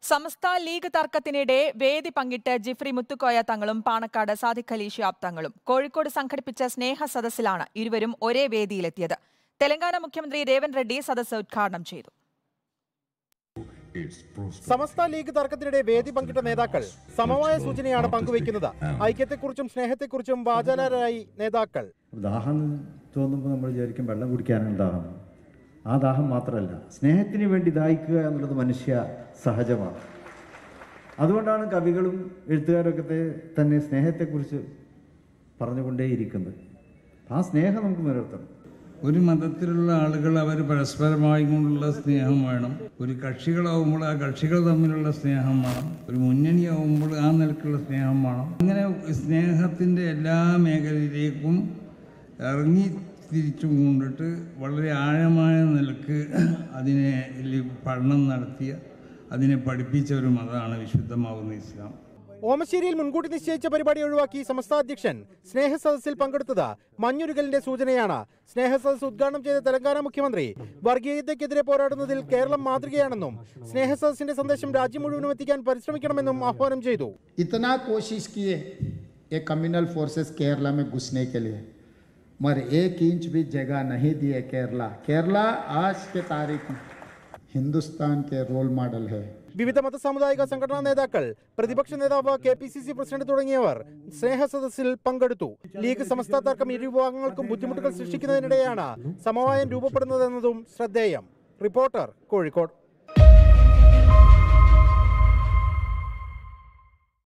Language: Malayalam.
സമസ്ത ലീഗ് തർക്കത്തിനിടെ വേദി പങ്കിട്ട് ജിഫ്രി മുത്തുക്കോയ തങ്ങളും പാണക്കാട് സാദിഖ് അലി ഷിയാബ് തങ്ങളും കോഴിക്കോട് സംഘടിപ്പിച്ച സ്നേഹ സദസ്സിലാണ് ഇരുവരും ഒരേ വേദിയിലെത്തിയത് തെലങ്കാന മുഖ്യമന്ത്രി രേവന്ത് റെഡ്ഡി സദസ്സ് ഉദ്ഘാടനം ചെയ്തു സമസ്ത ലീഗ് തർക്കത്തിനിടെ വേദി പങ്കിട്ട നേതാക്കൾ സമവായ സൂചനയാണ് പങ്കുവയ്ക്കുന്നത് ഐക്യത്തെക്കുറിച്ചും സ്നേഹത്തെക്കുറിച്ചും വാചാലരായി നേതാക്കൾ ദാഹം തോന്നുമ്പോൾ നമ്മൾ വിചാരിക്കും വെള്ളം കുടിക്കാനാണ് ദാഹം ആ ദാഹം മാത്രമല്ല സ്നേഹത്തിന് വേണ്ടി ദാഹിക്കുക എന്നുള്ളത് മനുഷ്യ സഹജമാണ് അതുകൊണ്ടാണ് കവികളും എഴുത്തുകാരൊക്കെ തന്നെ സ്നേഹത്തെക്കുറിച്ച് പറഞ്ഞുകൊണ്ടേയിരിക്കുന്നത് ആ സ്നേഹം നമുക്ക് നിലനിർത്തണം ഒരു മതത്തിലുള്ള ആളുകൾ അവർ പരസ്പരമായി കൊണ്ടുള്ള സ്നേഹം വേണം ഒരു കക്ഷികളാവുമ്പോൾ ആ കക്ഷികൾ തമ്മിലുള്ള സ്നേഹം വേണം ഒരു മുന്നണിയാവുമ്പോൾ ആ നിലക്കുള്ള സ്നേഹം വേണം അങ്ങനെ സ്നേഹത്തിൻ്റെ എല്ലാ മേഖലയിലേക്കും ഇറങ്ങി തിരിച്ചു കൊണ്ടിട്ട് വളരെ ആഴമായ നിലക്ക് അതിനെ ലി- പഠനം നടത്തിയ അതിനെ പഠിപ്പിച്ച ഒരു മതമാണ് വിശുദ്ധമാവുന്ന ഇസ്ലാം ഓമശ്ശേരിയിൽ മുൻകൂട്ടി നിശ്ചയിച്ച പരിപാടി ഒഴിവാക്കി സമസ്ത അധ്യക്ഷൻ സ്നേഹ സദസ്സിൽ പങ്കെടുത്തത് മഞ്ഞുരുകലിന്റെ സൂചനയാണ് സ്നേഹ സദസ് ഉദ്ഘാടനം ചെയ്ത തെലങ്കാന മുഖ്യമന്ത്രി വർഗീയതയ്ക്കെതിരെ പോരാടുന്നതിൽ കേരളം മാതൃകയാണെന്നും സ്നേഹ സദസ്സിന്റെ സന്ദേശം രാജ്യം മുഴുവനും എത്തിക്കാൻ പരിശ്രമിക്കണമെന്നും ആഹ്വാനം ചെയ്തു इतना कोशिश किए ये कम्युनल फोर्सेस केरला में घुसने के लिए मगर एक इंच भी जगह नहीं दिए केरला केरला आज के तारीख में हिंदुस्तान के रोल मॉडल है വിവിധ മതസാമുദായിക സംഘടനാ നേതാക്കൾ പ്രതിപക്ഷ നേതാവ് K P C C president തുടങ്ങിയവർ സ്നേഹ സദസ്സിൽ പങ്കെടുത്തു ലീഗ് സമസ്ത തർക്കം ഇരു വിഭാഗങ്ങൾക്കും ബുദ്ധിമുട്ടുകൾ സൃഷ്ടിക്കുന്നതിനിടെയാണ് സമവായം രൂപപ്പെടുന്നതെന്നതും ശ്രദ്ധേയം റിപ്പോർട്ടർ കോഴിക്കോട്